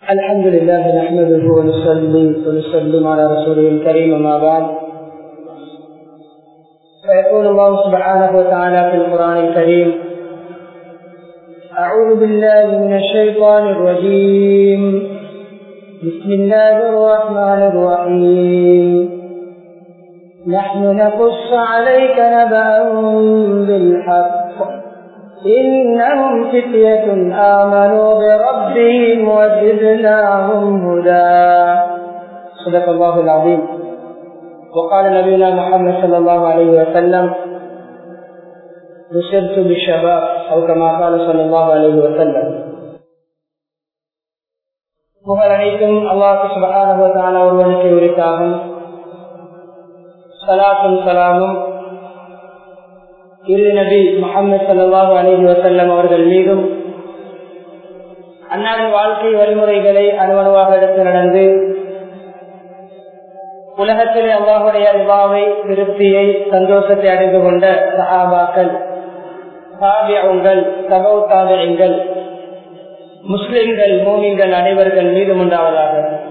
الحمد لله نحمده ونصلي ونسلم على رسوله الكريم ما بعد فيقول الله سبحانه وتعالى في القرآن الكريم أعوذ بالله من الشيطان الرجيم بسم الله الرحمن الرحيم نحن نقص عليك نبأهم بالحق إنهم فتية آمنوا بربهم وزدناهم هدى صدق الله العظيم وقال نبينا محمد صلى الله عليه وسلم نصرت بالشباب أو كما قال صلى الله عليه وسلم புகழ் அனைத்தும் அல்லாஹு சுபகான ஒருவனுக்கு உரித்தாகும் சலாத்தும் சலாமும் இரு நபி முகமது சல்லாஹூ அலஹி வசல்லம் அவர்கள் மீதும் அன்னாரின் வாழ்க்கை வழிமுறைகளை அணுவணுவாக எடுத்து நடந்து உலகத்திலே அல்லாஹுடைய ரிவாவை திருப்தியை சந்தோஷத்தை அடைந்து கொண்ட சஹாபாக்கள் தாபியங்கள் சகோ தாபியங்கள் முஸ்லிம்கள் மோமிங்கள் அனைவர்கள் மீதும் உண்டாவதாக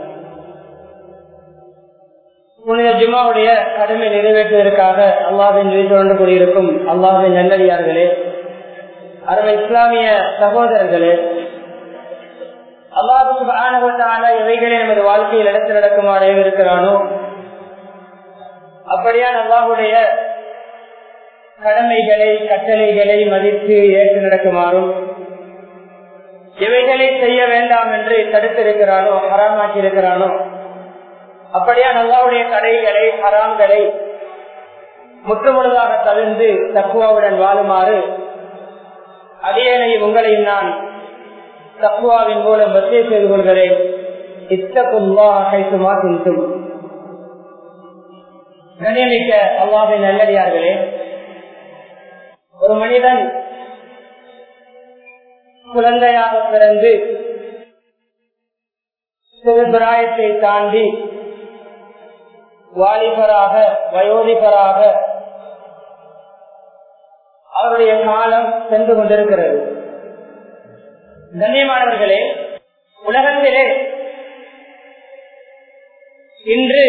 புனித ஜுமாவுடைய கடமை நிறைவேற்றுவதற்காக அல்லாவின் வீட்டொன்று கூடியிருக்கும் அல்லாவின் நல்லடியார்களே அருமை இஸ்லாமிய சகோதரர்களே அல்லாஹுக்கு ஆனவத்தால எவைகளை நமது வாழ்க்கையில் எடுத்து நடக்குமாறு இருக்கிறானோ அப்படியான அல்லாஹுடைய கடமைகளை கட்டளைகளை மதித்து ஏற்று நடக்குமாறும் எவைகளை செய்ய வேண்டாம் என்று தடுத்திருக்கிறானோ ஹராமாக்கி இருக்கிறானோ அப்படியா நல்லாவுடைய கடைகளை ஹராம்களை முற்றுமுழுதாக தவிர்ந்து தக்குவாவுடன் வாழுமாறு அடியனையும் உங்களையும் நான் தக்குவாவின் மூலம் வசதி செய்து கொள்கிறேன் இத்தகுமா சிந்தும் கணியமிக்க அல்லாவின் நல்லடியார்களே ஒரு மனிதன் குழந்தையாக பிறந்து சிறுபிராயத்தை தாண்டி வாலிபராக வயோதிபராக அவருடைய காலம் சென்று கொண்டிருக்கிறது கண்ணியமானவர்களே உலகத்திலே இன்று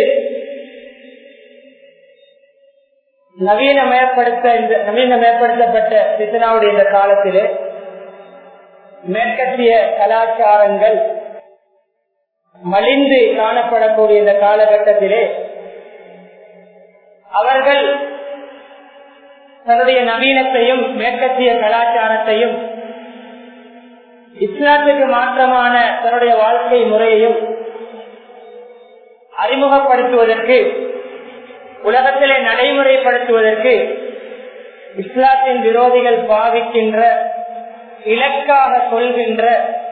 நவீனமயப்படுத்த இந்த நவீனமயப்படுத்தப்பட்ட சித்தனாவுடைய இந்த காலத்திலே மேற்கத்திய கலாச்சாரங்கள் மலிந்து காணப்படக்கூடிய இந்த காலகட்டத்திலே அவர்கள் தன்னுடைய நவீனத்தையும் மேற்கத்திய கலாச்சாரத்தையும் இஸ்லாத்துக்கு மாற்றமான தன்னுடைய வாழ்க்கை முறையையும் அறிமுகப்படுத்துவதற்கு உலகத்திலே நடைமுறைப்படுத்துவதற்கு இஸ்லாத்தின் விரோதிகள் பாவிக்கின்ற இலக்காக கொள்கின்ற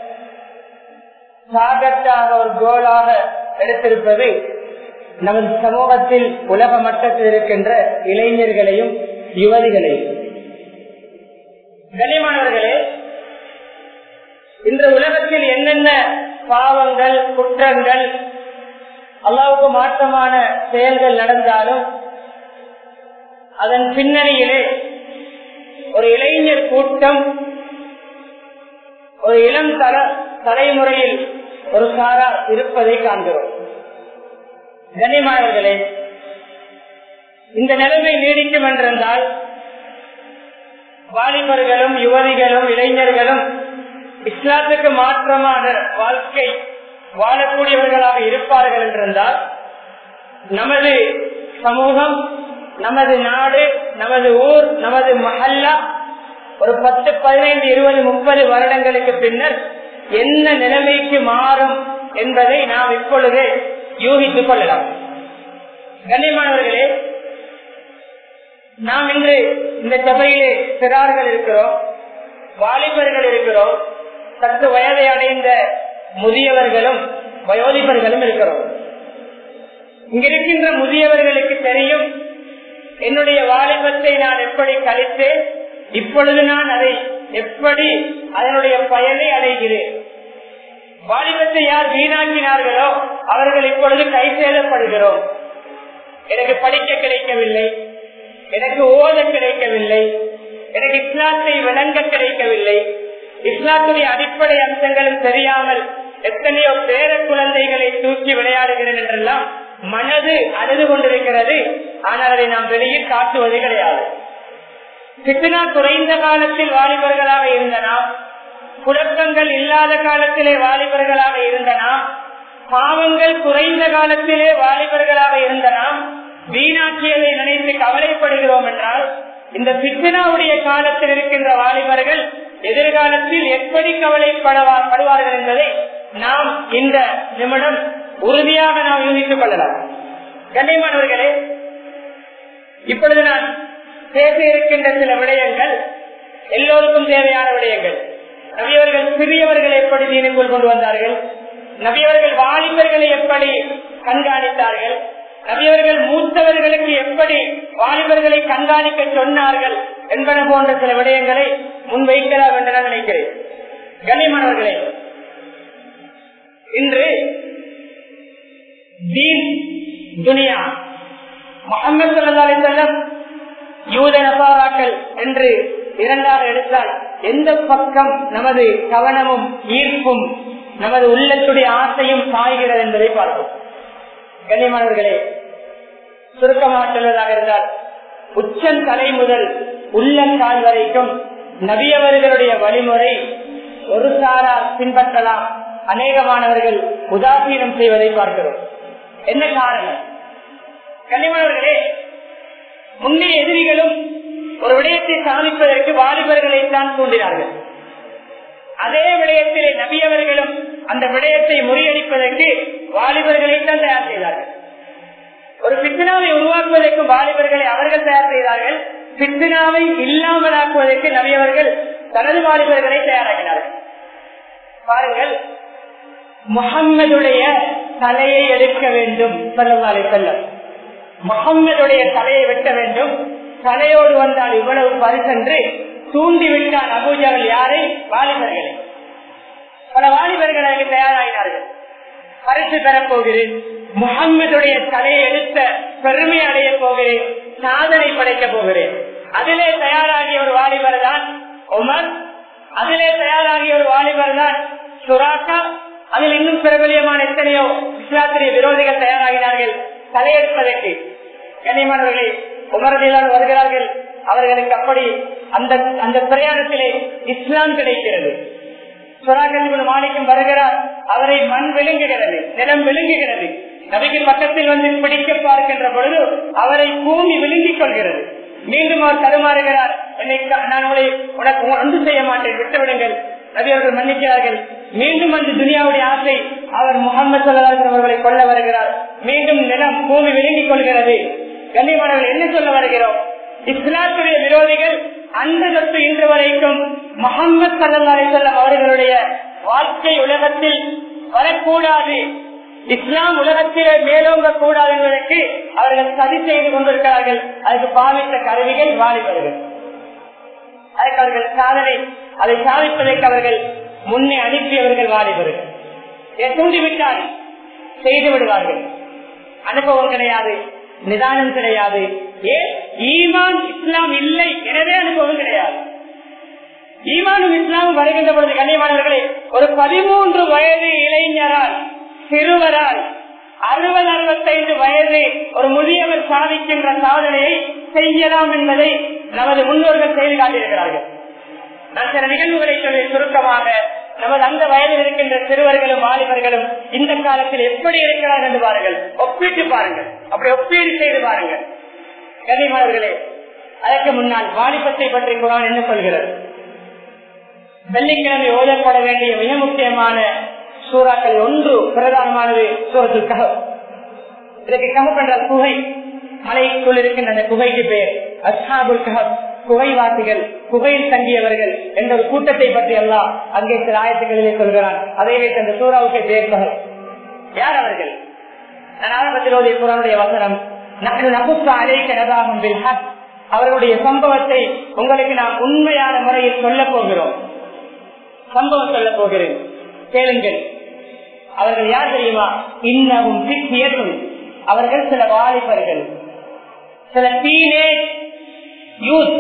சாகத்தாக ஒரு கோலாக எடுத்திருப்பது நமது சமூகத்தில் உலக மட்டத்தில் இருக்கின்ற இளைஞர்களையும் யுவதிகளையும் கனிமானவர்களே இன்று உலகத்தில் என்னென்ன பாவங்கள் குற்றங்கள் அல்லாவுக்கு மாற்றமான செயல்கள் நடந்தாலும் அதன் பின்னணியிலே ஒரு இளைஞர் கூட்டம் ஒரு இளம் தர தலைமுறையில் ஒரு சாரா இருப்பதை காண்கிறோம் கனிமானவர்களே இந்த நிலைமை நீடிக்கும் என்றிருந்தால் வாலிபர்களும் யுவதிகளும் இளைஞர்களும் இஸ்லாத்துக்கு மாற்றமான வாழ்க்கை வாழக்கூடியவர்களாக இருப்பார்கள் என்றிருந்தால் நமது சமூகம் நமது நாடு நமது ஊர் நமது மஹல்லா ஒரு பத்து பதினைந்து இருபது முப்பது வருடங்களுக்கு பின்னர் என்ன நிலைமைக்கு மாறும் என்பதை நாம் இப்பொழுதே யூகித்துக் கொள்ளலாம் கண்ணியமானவர்களே நாம் இன்று இந்த சபையிலே சிறார்கள் இருக்கிறோம் வாலிபர்கள் இருக்கிறோம் சற்று வயதை அடைந்த முதியவர்களும் வயோதிபர்களும் இருக்கிறோம் இங்கிருக்கின்ற முதியவர்களுக்கு தெரியும் என்னுடைய வாலிபத்தை நான் எப்படி கழித்தேன் இப்பொழுது நான் அதை எப்படி அதனுடைய பயனை அடைகிறேன் வாலிபத்தை யார் வீணாக்கினார்களோ அவர்கள் இப்பொழுது கை சேதப்படுகிறோம் எனக்கு படிக்க கிடைக்கவில்லை எனக்கு ஓத கிடைக்கவில்லை எனக்கு இஸ்லாத்தை விளங்க கிடைக்கவில்லை இஸ்லாத்துடைய அடிப்படை அம்சங்களும் தெரியாமல் எத்தனையோ பேர குழந்தைகளை தூக்கி விளையாடுகிறேன் என்றெல்லாம் மனது அழுது கொண்டிருக்கிறது ஆனால் அதை நாம் வெளியில் காட்டுவது கிடையாது பித்னா குறைந்த காலத்தில் வாலிபர்களாக இருந்த நாம் குழப்பங்கள் இல்லாத காலத்திலே வாலிபர்களாக இருந்த நாம் பாவங்கள் குறைந்த காலத்திலே வாலிபர்களாக இருந்த நாம் வீணாட்சியலை நினைத்து கவலைப்படுகிறோம் என்றால் இந்த பித்னாவுடைய காலத்தில் இருக்கின்ற வாலிபர்கள் எதிர்காலத்தில் எப்படி கவலைப்படுவார்கள் என்பதை நாம் இந்த நிமிடம் உறுதியாக நாம் யூகித்துக் கொள்ளலாம் கண்ணியமானவர்களே இப்பொழுது நான் பேச இருக்கின்ற சில விடயங்கள் எல்லோருக்கும் தேவையான விடயங்கள் நபியவர்கள் சிறியவர்களை எப்படி தீனுக்குள் கொண்டு வந்தார்கள் நபியவர்கள் வாலிபர்களை எப்படி கண்காணித்தார்கள் நபியவர்கள் மூத்தவர்களுக்கு எப்படி வாலிபர்களை கண்காணிக்க சொன்னார்கள் என்பன போன்ற சில விடயங்களை முன்வைக்கலாம் என்று நான் நினைக்கிறேன் கண்ணியமானவர்களே இன்று தீன் துனியா முகமது சல்லி செல்லம் யூத நசாராக்கள் என்று இரண்டாக எடுத்தால் எந்த பக்கம் நமது கவனமும் ஈர்ப்பும் நமது உள்ளத்துடைய ஆசையும் சாய்கிறது என்பதை பார்ப்போம் கண்ணியமானவர்களே சுருக்கமாக சொல்வதாக இருந்தால் உச்சன் தலை முதல் உள்ளங்கால் வரைக்கும் நபியவர்களுடைய வழிமுறை ஒரு சாரார் பின்பற்றலாம் அநேகமானவர்கள் உதாசீனம் செய்வதை பார்க்கிறோம் என்ன காரணம் கனிமணவர்களே முன்னே எதிரிகளும் ஒரு விடயத்தை சாதிப்பதற்கு வாலிபர்களை தான் தூண்டினார்கள் அதே விடயத்திலே நபியவர்களும் அந்த விடயத்தை முறியடிப்பதற்கு வாலிபர்களை தான் தயார் செய்தார்கள் ஒரு பித்னாவை உருவாக்குவதற்கு வாலிபர்களை அவர்கள் தயார் செய்தார்கள் பித்னாவை இல்லாமலாக்குவதற்கு நபியவர்கள் தனது வாலிபர்களை தயாராக்கினார்கள் பாருங்கள் முகம்மதுடைய தலையை எடுக்க வேண்டும் சொல்லி செல்லம் முகம்மதுடைய தலையை வெட்ட வேண்டும் தலையோடு வந்தால் இவ்வளவு பரிசென்று தூண்டிவிட்டான் அபூஜாவில் யாரை வாலிபர்களை பல வாலிபர்கள் அதற்கு தயாராகினார்கள் பரிசு பெறப் போகிறேன் முகம்மதுடைய தலையை எடுத்த பெருமை அடைய போகிறேன் சாதனை படைக்கப் போகிறேன் அதிலே தயாராகிய ஒரு வாலிபர் தான் உமர் அதிலே தயாராகிய ஒரு வாலிபர் தான் சுராக்கா அதில் இன்னும் பிரபலியமான எத்தனையோ இஸ்லாத்திரிய விரோதிகள் தயாராகினார்கள் தலையெடுப்பதற்கு கண்ணியமானவர்களே உமரதிலால் வருகிறார்கள் அவர்களுக்கு அப்படி அந்த அந்த பிரயாணத்திலே இஸ்லாம் கிடைக்கிறது சுராகத்தின் மாணிக்கம் வருகிறார் அவரை மண் விழுங்குகிறது நிலம் விழுங்குகிறது நபிக்கு பக்கத்தில் வந்து பிடிக்க பார்க்கின்ற பொழுது அவரை பூமி விழுங்கிக் கொள்கிறது மீண்டும் அவர் தருமாறுகிறார் என்னை நான் உங்களை உனக்கு ஒன்று செய்ய மாட்டேன் விட்டுவிடுங்கள் நபி அவர்கள் மன்னிக்கிறார்கள் மீண்டும் அந்த துனியாவுடைய ஆசை அவர் முகமது சல்லாஹ் அவர்களை கொள்ள வருகிறார் மீண்டும் நிலம் பூமி விழுங்கிக் கொள்கிறது கண்ணியமானவர்கள் என்ன சொல்ல வருகிறோம் இஸ்லாத்துடைய விரோதிகள் அந்த தொட்டு இன்று வரைக்கும் முகமது சல்லா அலிசல்லாம் அவர்களுடைய வாழ்க்கை உலகத்தில் வரக்கூடாது இஸ்லாம் உலகத்திலே மேலோங்க கூடாது என்பதற்கு அவர்கள் சதி செய்து கொண்டிருக்கிறார்கள் அதுக்கு பாவித்த கருவிகள் வாலிபர்கள் அதுக்கு அவர்கள் சாதனை அதை சாதிப்பதற்கு அவர்கள் முன்னே அனுப்பியவர்கள் வாலிபர்கள் இதை தூண்டிவிட்டால் செய்து விடுவார்கள் அனுபவம் கிடையாது நிதானம் கிடையாது ஏன் ஈமான் இஸ்லாம் இல்லை எனவே அனுபவம் கிடையாது ஈமானும் இஸ்லாமும் வருகின்ற பொழுது கண்ணியமானவர்களே ஒரு பதிமூன்று வயது இளைஞரால் சிறுவரால் அறுபது அறுபத்தைந்து வயது ஒரு முதியவர் சாதிக்கின்ற சாதனையை செய்யலாம் என்பதை நமது முன்னோர்கள் செய்து காட்டியிருக்கிறார்கள் நான் சில நிகழ்வுகளை சொல்லி சுருக்கமாக நமது அந்த வயதில் இருக்கின்ற சிறுவர்களும் வாலிபர்களும் இந்த காலத்தில் எப்படி இருக்கிறார்கள் என்று பாருங்கள் ஒப்பிட்டு பாருங்கள் அப்படி ஒப்பீடு செய்து பாருங்கள் கனிமார்களே அதற்கு முன்னால் வாலிபத்தை பற்றி குரான் என்ன சொல்கிறது வெள்ளிக்கிழமை ஓதப்பட வேண்டிய மிக முக்கியமான சூறாக்கள் ஒன்று பிரதானமானது சூரத்தில் கஹப் இதற்கு கஹப் என்ற குகை மலைக்குள் இருக்கின்ற அந்த குகைக்கு பெயர் அஸ்ஹாபுல் கஹப் குகைவாசிகள் குகையில் தங்கியவர்கள் என்ற ஒரு கூட்டத்தை பற்றி எல்லாம் அங்கே சில ஆயத்துக்களிலே சொல்கிறான் அதை வைத்து அந்த சூறாவுக்கு பெயர் கஹப் யார் அவர்கள் நான் ஆரம்பத்தில் ஓதிய குரானுடைய வசனம் அவர்களுடைய சம்பவத்தை உங்களுக்கு நாம் உண்மையான முறையில் சொல்ல போகிறோம் சம்பவம் சொல்ல போகிறேன் கேளுங்கள் அவர்கள் யார் தெரியுமா இன்னமும் சித்தியத்தும் அவர்கள் சில வாலிபர்கள் சில டீனேஜ் யூத்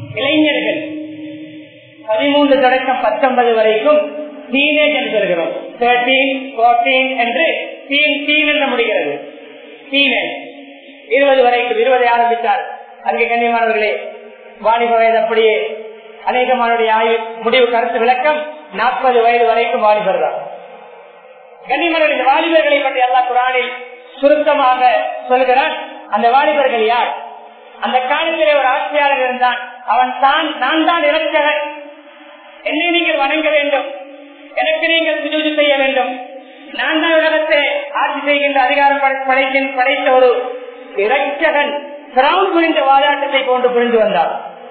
இளைஞர்கள் பதிமூன்று தொடக்கம் பத்தொன்பது வரைக்கும் டீனேஜ் என்று சொல்கிறோம் தேர்ட்டீன் போர்டீன் என்று தீன் தீன் என்று முடிகிறது தீனே இருபது வரைக்கும் இருபதை ஆரம்பித்தார் அங்கே கண்ணியமானவர்களே வாலிப வயது அப்படியே அநேகமானுடைய ஆய்வு முடிவு கருத்து விளக்கம் நாற்பது வயது வரைக்கும் வாலிபர் தான் கண்ணியமானவர்கள் இந்த வாலிபர்களை பற்றி அல்லா குரானில் சுருக்கமாக சொல்கிறான் அந்த வாலிபர்கள் யார் அந்த காலத்திலே ஒரு ஆட்சியாளர் இருந்தான் அவன் தான் நான் தான் இறக்கிறேன் என்னை நீங்கள் வணங்க வேண்டும் எனக்கு நீங்கள் சுஜூதி செய்ய வேண்டும் நான் தான் உலகத்தை ஆட்சி செய்கின்ற அதிகாரம் படைக்கின் படைத்த ஒரு இறச்சகன் கிராம் புரிந்த வாதாட்டத்தை போன்று புரிந்து வந்தார்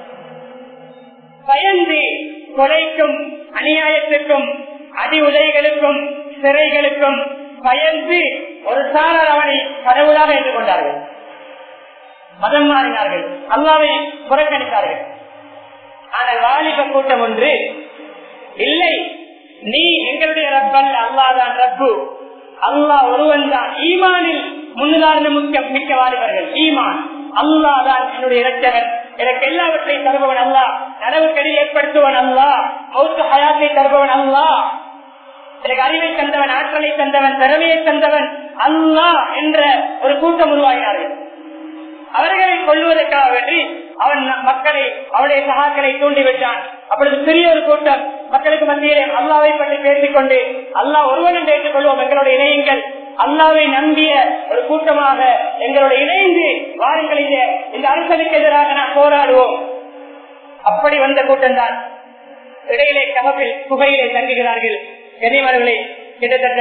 பயந்து கொலைக்கும் அநியாயத்துக்கும் அடி உதைகளுக்கும் சிறைகளுக்கும் பயந்து ஒரு சாரர் அவனை கடவுளாக ஏற்றுக்கொண்டார்கள் மதம் மாறினார்கள் அல்லாவை புறக்கணித்தார்கள் ஆனால் வாலிப கூட்டம் ஒன்று இல்லை நீ எங்களுடைய ரப்பல் அல்லாதான் ரப்பு அல்லாஹ் ஒருவன் தான் ஈமானில் முன்னுதாரண முக்கிய மிக்க வாலிபர்கள் ஈமான் அல்லாதான் என்னுடைய இரட்சகன் எனக்கு எல்லாவற்றையும் தருபவன் அல்லா நனவுக்கடி ஏற்படுத்துவன் அல்லா மௌத்த ஹயாத்தை தருபவன் அல்லா எனக்கு அறிவை தந்தவன் ஆற்றலை தந்தவன் திறமையை தந்தவன் அல்லா என்ற ஒரு கூட்டம் உருவாகினார்கள் அவர்களை கொள்வதற்காக வேண்டி அவன் மக்களை அவருடைய சகாக்களை தூண்டிவிட்டான் அப்பொழுது பெரிய ஒரு கூட்டம் மக்களுக்கு மத்தியிலே அல்லாவை பற்றி பேசிக் கொண்டு அல்லாஹ் ஒருவன் என்று ஏற்றுக்கொள்வோம் எங்களுடைய இணையங்கள் அல்லாவை நம்பிய ஒரு கூட்டமாக எங்களோட இணைந்து வாருங்கள் இந்த இந்த அரசனுக்கு எதிராக நாம் போராடுவோம் அப்படி வந்த கூட்டம் தான் இடையிலே கமப்பில் புகையிலே தங்குகிறார்கள் கனிமர்களை கிட்டத்தட்ட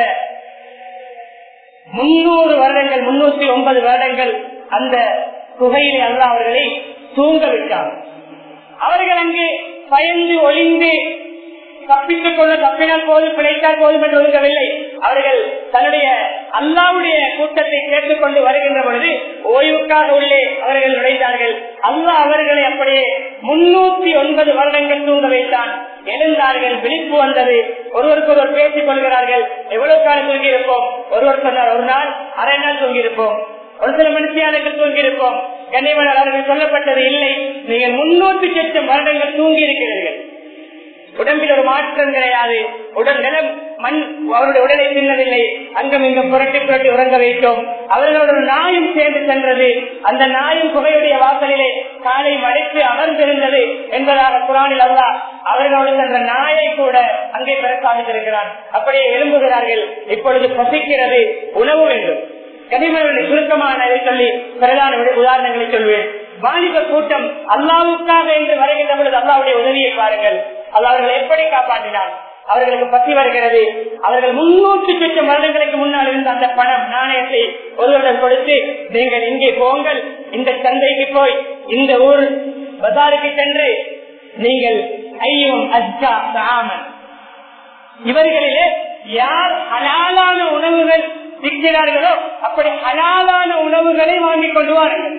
முன்னூறு வருடங்கள் முன்னூத்தி ஒன்பது வருடங்கள் அந்த குகையிலே அல்ல அவர்களை தூங்க விட்டார் அவர்கள் அங்கு பயந்து ஒளிந்து தப்பித்துக் கொள்ள தப்பினால் போதும் பிழைத்தால் போதும் என்று ஒதுங்கவில்லை அவர்கள் தன்னுடைய அல்லாவுடைய கூட்டத்தை கேட்டுக்கொண்டு வருகின்ற பொழுது ஓய்வுக்காக உள்ளே அவர்கள் நுழைந்தார்கள் அல்லாஹ் அவர்களை அப்படியே முன்னூத்தி ஒன்பது வருடங்கள் தூங்க வைத்தான் எழுந்தார்கள் விழிப்பு வந்தது ஒருவருக்கு ஒருவர் பேசிக் கொள்கிறார்கள் எவ்வளவு காலம் தூங்கி இருப்போம் ஒருவர் சொன்னார் ஒரு நாள் அரை நாள் தூங்கி இருப்போம் ஒரு சில மனுஷியாளர்கள் தூங்கி இருப்போம் கண்ணியவர்கள் அவர்கள் சொல்லப்பட்டது இல்லை நீங்கள் முன்னூத்தி லட்சம் வருடங்கள் தூங்கி இருக்கிறீர்கள் உடம்பில் ஒரு மாற்றம் கிடையாது உடல் நிலம் மண் அவருடைய உடலை தின்னவில்லை அங்கும் இங்கும் புரட்டி புரட்டி உறங்க வைத்தோம் அவர்களோட ஒரு நாயும் சேர்ந்து சென்றது அந்த நாயும் புகையுடைய வாசலிலே காலை மடைத்து அமர்ந்திருந்தது என்பதாக குரானில் அல்லா அவர்களோடு சென்ற நாயை கூட அங்கே பிரசாதித்திருக்கிறான் அப்படியே எழும்புகிறார்கள் இப்பொழுது பசிக்கிறது உணவு வேண்டும் கனிமர்களை சுருக்கமான இதை சொல்லி பிரதான உதாரணங்களை சொல்வேன் வாலிப கூட்டம் அல்லாவுக்காக என்று வருகின்ற பொழுது அல்லாவுடைய உதவியை பாருங்கள் அல்ல அவர்களை எப்படி காப்பாற்றினார் அவர்களுக்கு பசி வருகிறது அவர்கள் முன்னூற்றி லட்சம் வருடங்களுக்கு முன்னால் இருந்த அந்த பணம் நாணயத்தை ஒருவரிடம் கொடுத்து நீங்கள் இங்கே போங்கள் இந்த சந்தைக்கு போய் இந்த ஊர் பசாருக்கு சென்று நீங்கள் ஐயம் அஜ்ஜா சாமன் இவர்களிலே யார் ஹலாலான உணவுகள் விற்கிறார்களோ அப்படி ஹலாலான உணவுகளை வாங்கிக் கொண்டு வாருங்கள்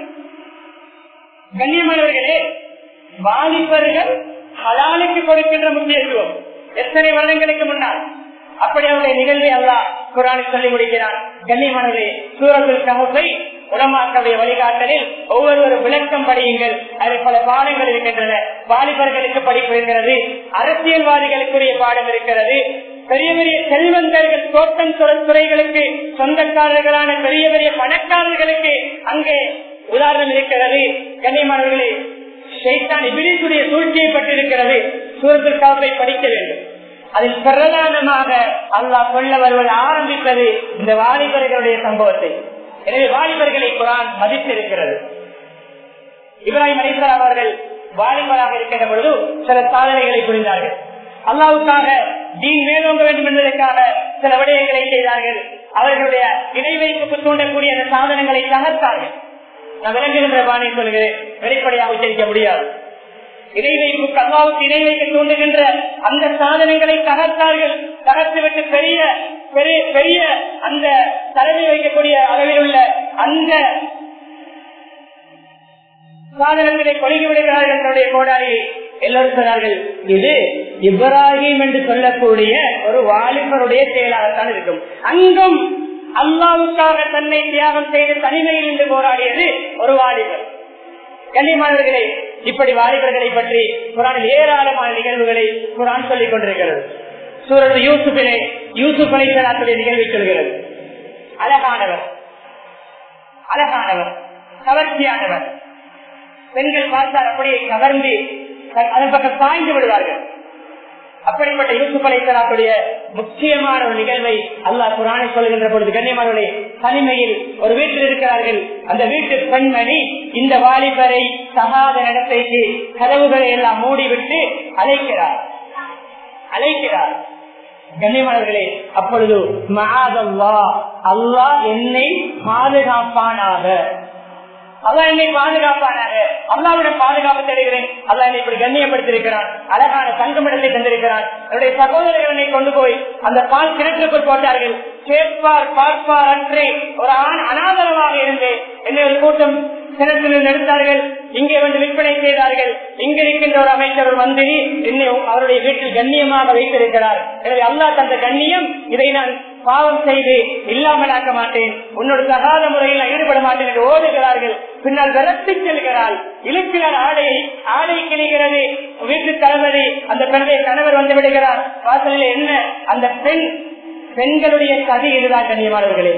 கண்ணியமானவர்களே வாலிபர்கள் ஹலாலுக்கு கொடுக்கின்ற முக்கியத்துவம் எத்தனை வருடங்களுக்கு முன்னால் அப்படி அவருடைய நிகழ்வை அல்லா குரானை சொல்லி முடிக்கிறான் கண்ணியமானவர்களே சூரத்தில் கமுகை உடமாக்களுடைய வழிகாட்டலில் ஒவ்வொரு விளக்கம் படியுங்கள் அதில் பல பாடங்கள் இருக்கின்றன வாலிபர்களுக்கு படிப்பு இருக்கிறது அரசியல்வாதிகளுக்குரிய பாடம் இருக்கிறது பெரிய பெரிய செல்வந்தர்கள் தோட்டம் துறைகளுக்கு சொந்தக்காரர்களான பெரிய பெரிய பணக்காரர்களுக்கு அங்கே உதாரணம் இருக்கிறது கண்ணியமானவர்களே ஷைத்தான் இபிலிசுடைய சூழ்ச்சியை பட்டிருக்கிறது சூரத்தில் காப்பை படிக்க வேண்டும் அதில் பிரதானமாக அல்லாஹ் சொல்ல வருவது ஆரம்பித்தது இந்த வாலிபர்களுடைய சம்பவத்தை எனவே வாலிபர்களை குரான் மதித்திருக்கிறது இப்ராஹிம் அலிஸ்லாம் அவர்கள் வாலிபராக இருக்கின்ற பொழுது சில சாதனைகளை புரிந்தார்கள் அல்லாவுக்காக தீன் மேலோங்க வேண்டும் என்பதற்காக சில விடயங்களை செய்தார்கள் அவர்களுடைய இணை வைப்புக்கு தூண்டக்கூடிய அந்த சாதனங்களை தகர்த்தார்கள் நான் விளங்குகின்ற பாணி சொல்கிறேன் வெளிப்படையாக உச்சரிக்க முடியாது இணை வைப்புக்கு அல்லாவுக்கு இணை வைக்க தூண்டுகின்ற அந்த சாதனங்களை தகர்த்தார்கள் தகர்த்துவிட்டு பெரிய பெரிய பெரிய அந்த தலைமை வைக்கக்கூடிய அளவில் உள்ள அந்த சாதனங்களை கொழுகி விடுகிறார்கள் என்னுடைய கோடாரியை எல்லோரும் சொன்னார்கள் இது இப்ராஹிம் என்று சொல்லக்கூடிய ஒரு வாலிபருடைய செயலாகத்தான் இருக்கும் அங்கும் அல்லாவுக்காக தன்னை தியாகம் செய்து தனிமையில் நின்று போராடியது ஒரு வாலிபர் கண்ணியமானவர்களே இப்படி வாலிபர்களை பற்றி குரானில் ஏராளமான நிகழ்வுகளை குரான் சொல்லிக் கொண்டிருக்கிறது சூரத் யூசுஃபிலே யூசுப் அலைசலாத்துடைய நிகழ்வை சொல்கிறது அழகானவர் அழகானவர் கவர்ச்சியானவர் பெண்கள் பார்த்தால் அப்படியே கவர்ந்து அதன் பக்கம் சாய்ந்து விடுவார்கள் அப்படிப்பட்ட யூசுப் அலைசலாத்துடைய முக்கியமான ஒரு நிகழ்வை அல்லாஹ் குரானை சொல்கின்ற பொழுது கண்ணியமானவர்களே தனிமையில் ஒரு வீட்டில் இருக்கிறார்கள் அந்த வீட்டு பெண்மணி இந்த வாலிபரை சகாத நடத்தைக்கு கதவுகளை எல்லாம் மூடிவிட்டு அழைக்கிறார் அழைக்கிறார் கண்ணியமானவர்களே அப்பொழுது மகாதல்லா அல்லாஹ் என்னை பாதுகாப்பானாக அல்லா என்னை பாதுகாப்பானாக அல்லாவிடம் பாதுகாப்பு தருகிறேன் அல்லா என்னை இப்படி கண்ணியப்படுத்திருக்கிறான் அழகான தங்கமிடத்தை தந்திருக்கிறான் என்னுடைய சகோதரர்கள் என்னை கொண்டு போய் அந்த பால் கிணற்றுக்குள் போட்டார்கள் கேட்பார் பார்ப்பார் அன்றே ஒரு ஆண் அனாதரவாக இருந்து என்னை ஒரு கூட்டம் கிணற்றில் எடுத்தார்கள் இங்கே வந்து விற்பனை செய்தார்கள் இங்க இருக்கின்ற ஒரு அமைச்சர் ஒரு மந்திரி என்னை அவருடைய வீட்டில் கண்ணியமாக வைத்திருக்கிறார் எனவே அல்லா தந்த கண்ணியம் இதை நான் பாவம் செய்து இல்லாமலாக்க மாட்டேன் உன்னோட சகாத முறையில் ஈடுபட மாட்டேன் என்று ஓடுகிறார்கள் பின்னால் விரட்டி செல்கிறாள் இழுக்கிறார் ஆடையை ஆடை கிணிகிறது வீட்டு தளபதி அந்த பெண்ணுடைய கணவர் வந்து விடுகிறார் வாசலில் என்ன அந்த பெண் பெண்களுடைய கதி இதுதான் கண்ணியமானவர்களே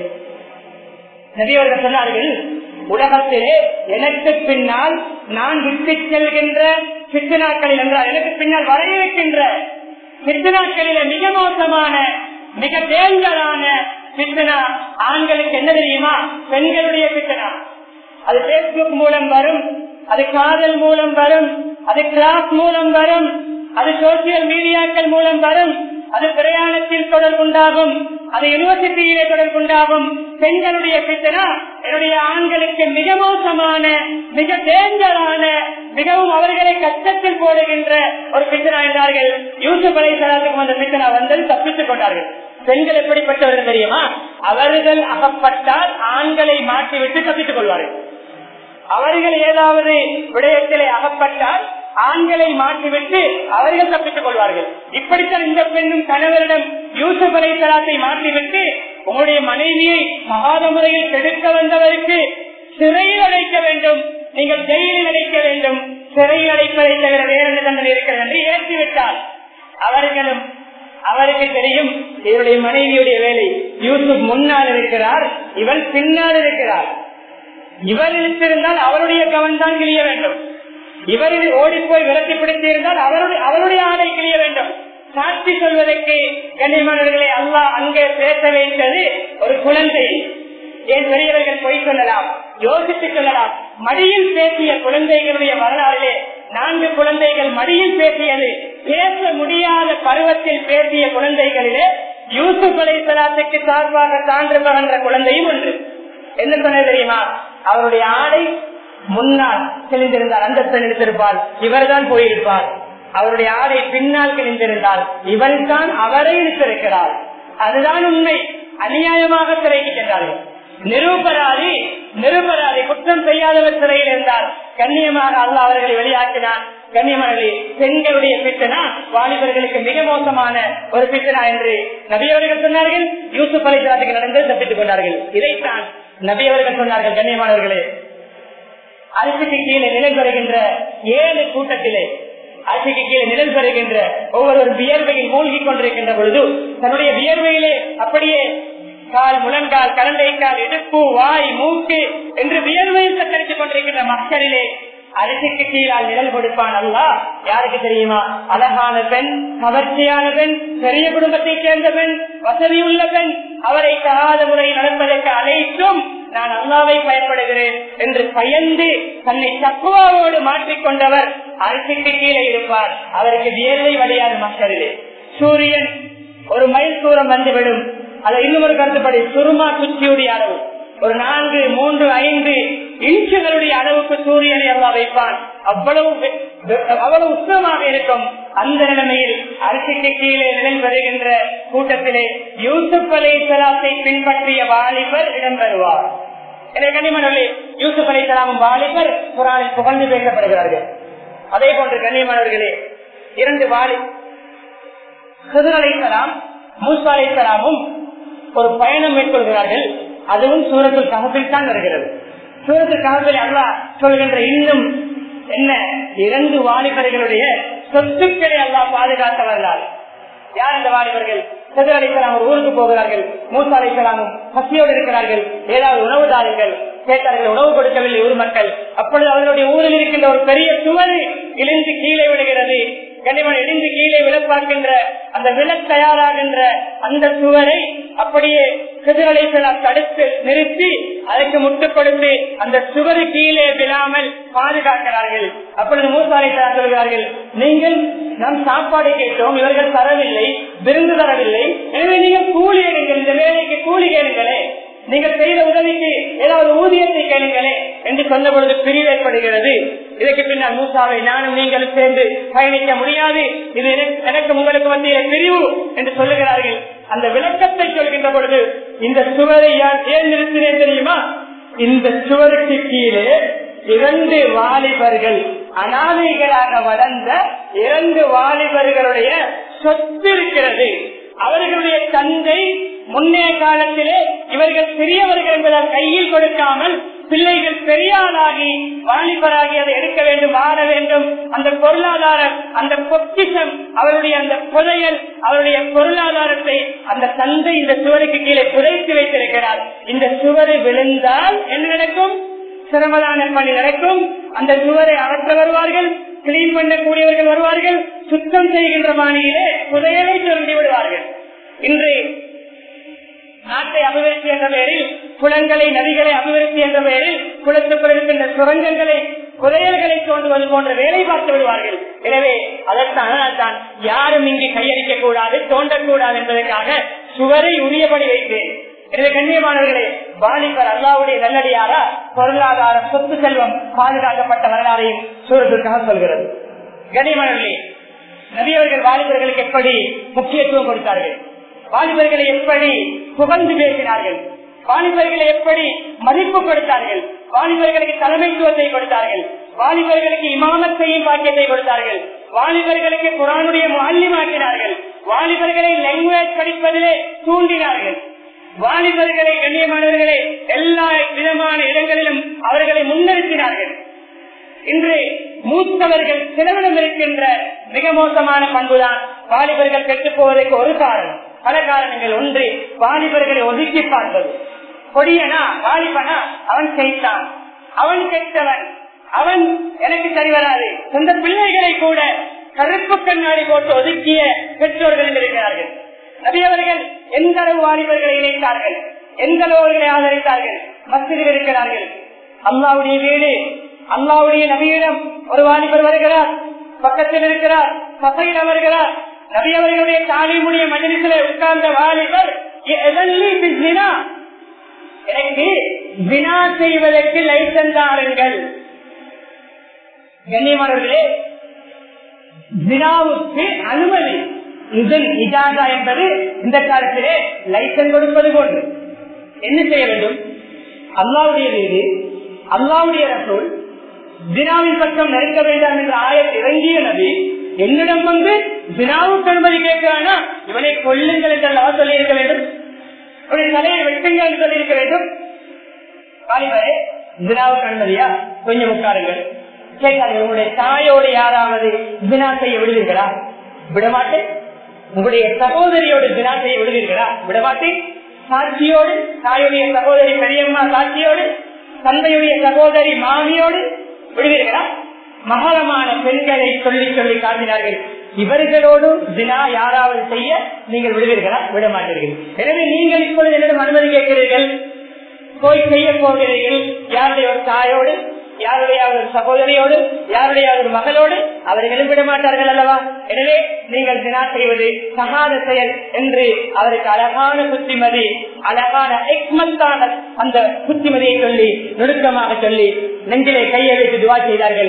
நபியவர்கள் சொன்னார்கள் உலகத்திலே எனக்கு பின்னால் நான் விட்டு செல்கின்ற சித்தனாக்களில் என்றால் எனக்கு பின்னால் வர இருக்கின்ற சித்தனாக்களில மிக மோசமான மிக டேஞ்சரான பித்தனா ஆண்களுக்கு என்ன தெரியுமா பெண்களுடைய பித்தனா அது பேஸ்புக் மூலம் வரும் அது காதல் மூலம் வரும் அது கிளாஸ் மூலம் வரும் அது சோசியல் மீடியாக்கள் மூலம் வரும் அது பிரயாணத்தில் தொடர்புண்டாகும் அது யூனிவர்சிட்டியிலே தொடர்புண்டாகும் பெண்களுடைய பித்தனா என்னுடைய ஆண்களுக்கு மிக மோசமான மிக டேஞ்சரான மிகவும் அவர்களை கஷ்டத்தில் போடுகின்ற ஒரு பித்தனா என்றார்கள் யூசுப் அலை சலாத்துக்கும் அந்த பித்தனா வந்தது தப்பித்துக் கொண்டார்கள் பெண்கள் எப்படிப்பட்டவர்கள் தெரியுமா அவர்கள் அகப்பட்டால் ஆண்களை மாற்றிவிட்டு தப்பித்துக் கொள்வார்கள் அவர்கள் ஏதாவது விடயத்திலே அகப்பட்டால் ஆண்களை மாற்றிவிட்டு அவர்கள் தப்பித்துக் கொள்வார்கள் இப்படித்தான் இந்த பெண்ணும் கணவரிடம் யூசுப் அலை சலாத்தை மாற்றிவிட்டு உங்களுடைய மனைவியை மகாத முறையில் கெடுக்க வந்தவருக்கு சிறையில் அடைக்க வேண்டும் நீங்கள் ஜெயிலில் அடைக்க வேண்டும் சிறையில் அடைப்பதை தவிர வேற என்ன தண்டனை இருக்கிறது என்று ஏற்றிவிட்டால் அவர்களும் அவருக்கு தெரியும் இவருடைய மனைவியுடைய வேலை யூசுப் முன்னால் இருக்கிறார் இவன் பின்னால் இருக்கிறார் இவர் இழுத்திருந்தால் அவருடைய கவன் தான் கிளிய வேண்டும் இவர் ஓடி போய் விரட்டி பிடித்து இருந்தால் அவருடைய அவருடைய ஆடை கிளிய வேண்டும் சாட்சி சொல்வதற்கு கண்ணியமானவர்களை அல்லா அங்கே பேச வைத்தது ஒரு குழந்தை ஏன் பெரியவர்கள் பொய் சொல்லலாம் யோசித்து சொல்லலாம் மடியில் பேசிய குழந்தைகளுடைய வரலாறிலே நான்கு குழந்தைகள் மடியில் பேசியது பேச முடியாத பருவத்தில் பேசிய குழந்தைகளிலே யூசுப் அலை சலாத்துக்கு சார்பாக சான்று பகன்ற குழந்தையும் ஒன்று என்ன சொன்னது தெரியுமா அவருடைய ஆடை முன்னால் கிழிந்திருந்தால் அந்த பெண் எடுத்திருப்பார் இவர்தான் போயிருப்பார் அவருடைய ஆடை பின்னால் கிழிந்திருந்தால் இவன் தான் அவரை இழுத்திருக்கிறார் அதுதான் உண்மை அநியாயமாக சிறைக்கு சென்றார்கள் நிரூபராதி நிரூபராதி குற்றம் செய்யாதவர் சிறையில் இருந்தால் கண்ணியமாக அல்ல அவர்களை வெளியாக்கினான் கண்ணியமானவர்களே பெண்களுடைய பித்தனா வாலிபர்களுக்கு மிக மோசமான ஒரு பித்தனா என்று நபியவர்கள் சொன்னார்கள் யூசுப் அலிசாத்துக்கு நடந்து தப்பித்துக் கொண்டார்கள் இதைத்தான் நபியவர்கள் சொன்னார்கள் கண்ணியமானவர்களே அரிசிக்கு கீழே நிழல் பெறுகின்ற ஏழு கூட்டத்திலே அரிசிக்கு கீழே நிழல் பெறுகின்ற ஒவ்வொரு வியர்வையில் மூழ்கி கொண்டிருக்கின்ற பொழுது தன்னுடைய வியர்வையிலே அப்படியே கால் முழங்கால் கலந்தைக்கால் இடுப்பு வாய் மூக்கு என்று வியர்வையில் தத்தரித்துக் கொண்டிருக்கின்ற மக்களிலே அரிசிக்கு கீழால் நிழல் கொடுப்பான் அல்ல யாருக்கு தெரியுமா அழகான பெண் கவர்ச்சியான பெண் பெரிய குடும்பத்தை சேர்ந்த பெண் வசதி உள்ள பெண் அவரை தகாத முறையில் நடப்பதற்கு அனைத்தும் நான் அல்லாவை பயப்படுகிறேன் என்று பயந்து தன்னை தக்குவாவோடு மாற்றிக்கொண்டவர் அரிசிக்கு கீழே இருப்பார் அவருக்கு வியர்வை வழியாது மக்களிலே சூரியன் ஒரு மைல் தூரம் வந்துவிடும் அதை இன்னும் ஒரு கருத்துப்படி சுருமா குச்சியுடைய அளவு ஒரு நான்கு மூன்று ஐந்து இன்ச்சுகளுடைய அளவுக்கு சூரியனை அல்லா வைப்பான் அவ்வளவு அவ்வளவு உஷ்ணமாக இருக்கும் அந்த நிலைமையில் அரிசிக்கு கீழே நிழல் பெறுகின்ற கூட்டத்திலே யூசுப் அலை சலாத்தை பின்பற்றிய வாலிபர் இடம்பெறுவார் எனவே கண்ணியமானவர்களே யூசுப் அலை சலாமும் வாலிபர் குரானில் புகழ்ந்து பேசப்படுகிறார்கள் அதே போன்று கண்ணியமானவர்களே இரண்டு வாலி சுதர் அலை சலாம் மூசா அலை சலாமும் ஒரு பயணம் மேற்கொள்கிறார்கள் அதுவும் சூரத்தில் ககப்பில் தான் வருகிறது சூரத்தில் ககப்பில் அல்லா சொல்கின்ற இன்னும் என்ன இரண்டு வாலிபர்களுடைய சொத்துக்களை அல்லா பாதுகாத்த வரலாறு யார் அந்த வாலிபர்கள் சதுர அலிசலாம் ஒரு ஊருக்கு போகிறார்கள் மூசா அலிசலாமும் பசியோடு இருக்கிறார்கள் ஏதாவது உணவு தாருங்கள் கேட்டார்கள் உணவு கொடுக்கவில்லை ஊர் மக்கள் அப்பொழுது அவர்களுடைய ஊரில் இருக்கின்ற ஒரு பெரிய சுவர் இழிந்து கீழே விடுகிறது கனிமன் இடிந்து கீழே விழப்பார்க்கின்ற அந்த விழ தயாராகின்ற அந்த சுவரை அப்படியே சிதறலைசலாம் தடுத்து நிறுத்தி அதற்கு முட்டுக் கொடுத்து அந்த சுவரு கீழே விழாமல் பாதுகாக்கிறார்கள் அப்பொழுது மூசாலைசலாம் சொல்கிறார்கள் நீங்கள் நாம் சாப்பாடு கேட்டோம் இவர்கள் தரவில்லை விருந்து தரவில்லை எனவே நீங்கள் கூலி எடுங்கள் இந்த வேலைக்கு கூலி கேளுங்களே நீங்கள் செய்த உதவிக்கு ஏதாவது ஊதியத்தை கேளுங்களே என்று சொன்ன பொழுது பிரிவு ஏற்படுகிறது இதற்கு பின்னால் மூசாவை நானும் நீங்களும் சேர்ந்து பயணிக்க முடியாது இது எனக்கு உங்களுக்கு மத்திய பிரிவு என்று சொல்லுகிறார்கள் அந்த விளக்கத்தை சொல்கின்ற பொழுது இந்த சுவரை யார் ஏன் நிறுத்தினேன் தெரியுமா இந்த சுவருக்கு கீழே இரண்டு வாலிபர்கள் அனாதைகளாக வளர்ந்த இரண்டு வாலிபர்களுடைய சொத்து இருக்கிறது அவர்களுடைய தந்தை முன்னே காலத்திலே இவர்கள் சிறியவர்கள் என்பதால் கையில் கொடுக்காமல் பிள்ளைகள் பெரியாளாகி வாலிபராகி அதை எடுக்க வேண்டும் வாழ வேண்டும் அந்த பொருளாதாரம் அந்த பொக்கிஷம் அவருடைய அந்த புதையல் அவருடைய பொருளாதாரத்தை அந்த தந்தை இந்த சுவருக்கு கீழே புதைத்து வைத்திருக்கிறார் இந்த சுவரை விழுந்தால் என்ன நடக்கும் சிரமதான பணி நடக்கும் அந்த சுவரை அகற்ற வருவார்கள் கிளீன் பண்ணக்கூடியவர்கள் வருவார்கள் சுத்தம் செய்கின்ற மாணியிலே புதையலை சொல்லி விடுவார்கள் இன்று நாட்டை அபிவிருத்தி என்ற பெயரில் குளங்களை நதிகளை அபிவிருத்தி என்ற பெயரில் குளத்துக்குள் இருக்கின்ற சுரங்கங்களை புதையல்களை தோன்றுவது போன்ற வேலை பார்த்து விடுவார்கள் எனவே அதற்கான தான் யாரும் இங்கு கையடிக்க கூடாது தோண்டக்கூடாது என்பதற்காக சுவரை உரியபடி வைத்தேன் எனவே கண்ணியமானவர்களே வாலிபர் அல்லாவுடைய நல்லடியாரா பொருளாதார சொத்து செல்வம் பாதுகாக்கப்பட்ட வரலாறையும் சூழலுக்காக சொல்கிறது கண்ணியமானவர்களே நபியவர்கள் வாலிபர்களுக்கு எப்படி முக்கியத்துவம் கொடுத்தார்கள் வாலிபர்களை எப்படி புகழ்ந்து பேசினார்கள் வாலிபர்களை எப்படி மதிப்பு கொடுத்தார்கள் வாலிபர்களுக்கு தலைமைத்துவத்தை கொடுத்தார்கள் வாலிபர்களுக்கு இமாமத்தையும் பாக்கியத்தை கொடுத்தார்கள் வாலிபர்களுக்கு குரானுடைய மாக்கினார்கள் வாலிபர்களை லாங்குவேஜ் படிப்பதிலே தூண்டினார்கள் வாலிபர்களை கண்ணியமானவர்களை எல்லா விதமான இடங்களிலும் அவர்களை முன்னிறுத்தினார்கள் இன்று மூத்தவர்கள் சிலவிடம் இருக்கின்ற மிக மோசமான பண்புதான் வாலிபர்கள் கெட்டுப் போவதற்கு ஒரு காரணம் பல காரணங்கள் ஒன்று வாலிபர்களை ஒதுக்கி பார்ப்பது கொடியனா வாலிபனா அவன் செய்தான் அவன் கெட்டவன் அவன் எனக்கு சரி வராது சொந்த பிள்ளைகளை கூட கருப்பு கண்ணாடி போட்டு ஒதுக்கிய பெற்றோர்கள் இருக்கிறார்கள் நபியவர்கள் எந்த அளவு வாலிபர்களை இணைத்தார்கள் எந்த அளவுகளை ஆதரித்தார்கள் மசிதில் இருக்கிறார்கள் அல்லாவுடைய வீடு அல்லாவுடைய நபியிடம் ஒரு வாலிபர் வருகிறார் பக்கத்தில் இருக்கிறார் சபையில் வருகிறார் நபியவர்களுடைய தாலிமுடைய மஜலிசில உட்கார்ந்த வாலிபர் எனக்கு வினா செய்வதற்கு லைசன்ஸ் ஆறுங்கள் கண்ணியமானவர்களே வினாவுக்கு அனுமதி இதன் இஜாதா என்பது இந்த காலத்திலே லைசன்ஸ் கொடுப்பது போன்று என்ன செய்ய வேண்டும் அல்லாவுடைய வீடு அல்லாவுடைய ரசூல் வினாவின் பக்கம் நெருங்க வேண்டாம் என்ற ஆயத் இறங்கிய நபி என்னிடம் வந்து வினாவுக்கு அனுமதி கேட்கிறானா இவனை கொல்லுங்கள் என்று அல்லவா சொல்லி இருக்க வேண்டும் இவனை தலையை வெட்டுங்கள் என்று சொல்லி இருக்க வேண்டும் வாலிபரே வினாவுக்கு அனுமதியா கொஞ்சம் உட்காருங்கள் கேட்காது உங்களுடைய தாயோடு யாராவது வினா செய்ய விடுவீர்களா விடமாட்டேன் உங்களுடைய சகோதரியோடு வினா செய்ய விடுவீர்களா விடமாட்டேன் சாட்சியோடு தாயுடைய சகோதரி பெரியம்மா சாட்சியோடு தந்தையுடைய சகோதரி மாமியோடு விடுவீர்களா மகளமான பெண்களை சொல்லி சொல்லி காட்டினார்கள் இவர்களோடு தினா யாராவது செய்ய நீங்கள் விடுவீர்களா விட மாட்டீர்கள் எனவே நீங்கள் இப்பொழுது என்னிடம் அனுமதி கேட்கிறீர்கள் போய் செய்ய போகிறீர்கள் யாருடைய ஒரு தாயோடு யாருடைய ஒரு சகோதரியோடு யாருடைய ஒரு மகளோடு அவர்களும் விட மாட்டார்கள் அல்லவா எனவே நீங்கள் தினா செய்வது சகாத செயல் என்று அவருக்கு அழகான புத்திமதி அழகான எக்மத்தான அந்த புத்திமதியை சொல்லி நுணுக்கமாக சொல்லி நெஞ்சிலே கையை வைத்து துவா செய்தார்கள்